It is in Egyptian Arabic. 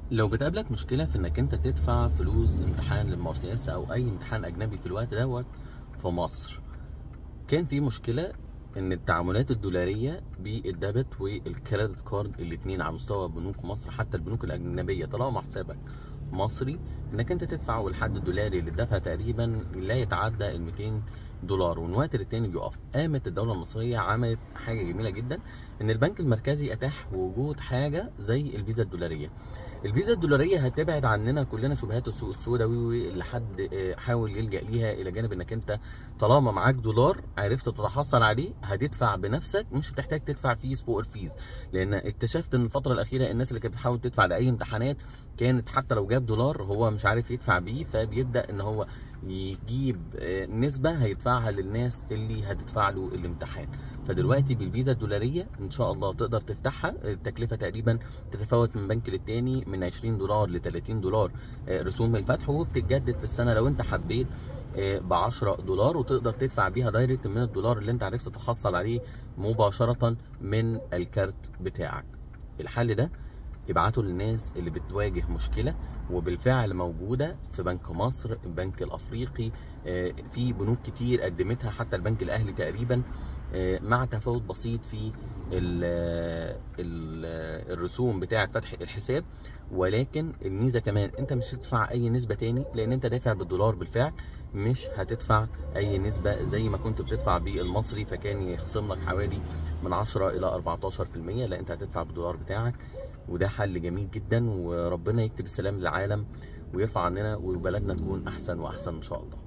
لو بتقابلك مشكلة في انك انت تدفع فلوس امتحان للمارسياس او اي امتحان اجنبي في الوقت دوت في مصر كان في مشكلة ان التعاملات الدولارية بالديبت والكريدت كارد الاتنين على مستوى بنوك مصر حتى البنوك الاجنبية طالما حسابك مصري انك انت تدفع والحد الدولاري اللي اتدفع تقريبا لا يتعدى ال 200 دولار ومن وقت للتاني بيقف قامت الدوله المصريه عملت حاجه جميله جدا ان البنك المركزي اتاح وجود حاجه زي الفيزا الدولاريه الفيزا الدولاريه هتبعد عننا كلنا شبهات السوق السوداء اللي حد حاول يلجا ليها الى جانب انك انت طالما معاك دولار عرفت تتحصل عليه هتدفع بنفسك مش هتحتاج تدفع فيز فوق الفيز لان اكتشفت ان الفتره الاخيره الناس اللي كانت بتحاول تدفع لاي امتحانات كانت حتى لو جاب دولار هو مش عارف يدفع بيه فبيبدا ان هو يجيب نسبه هيدفعها للناس اللي هتدفع له الامتحان فدلوقتي بالفيزا الدولاريه ان شاء الله تقدر تفتحها التكلفه تقريبا تتفاوت من بنك للتاني من 20 دولار ل 30 دولار رسوم الفتح وبتتجدد في السنه لو انت حبيت ب 10 دولار وتقدر تدفع بيها دايركت من الدولار اللي انت عرفت تحصل عليه مباشره من الكارت بتاعك الحل ده ابعتوا للناس اللي بتواجه مشكله وبالفعل موجوده في بنك مصر البنك الافريقي في بنوك كتير قدمتها حتى البنك الاهلي تقريبا مع تفاوت بسيط في ال ال الرسوم بتاعه فتح الحساب ولكن الميزه كمان انت مش هتدفع اي نسبه تاني لان انت دافع بالدولار بالفعل مش هتدفع اي نسبه زي ما كنت بتدفع بالمصري فكان يخصم لك حوالي من 10 الى 14% لا انت هتدفع بالدولار بتاعك وده حل جميل جدا وربنا يكتب السلام للعالم ويرفع عننا وبلدنا تكون احسن واحسن ان شاء الله